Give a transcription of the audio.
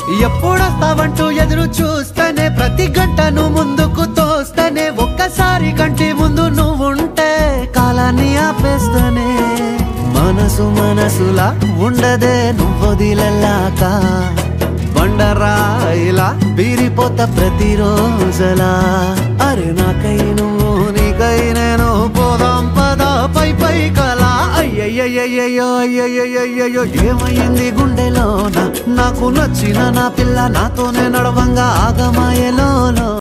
ఎప్పుడొస్తావంటూ ఎదురు చూస్తేనే ప్రతి గంటను ముందుకు తోస్తేనే ఒక్కసారి కంటి ముందు నువ్వుంటే కాలాన్ని ఆపేస్తేనే మనసు మనసులా ఉండదే నువ్వొదిలలాక బండరాయిలా బీరిపోత ప్రతిరోజలా అరే నాకై నువ్వు నీకై నేను పోదాం పదా పై పై కలా అయ్యయ్యయ్యయ్యో అయ్యయ్యయ్యయ్యో ఏమైంది గుండెలోన నాకు నచ్చిన నా పిల్ల నాతోనే నడవంగా ఆగమాయలోలో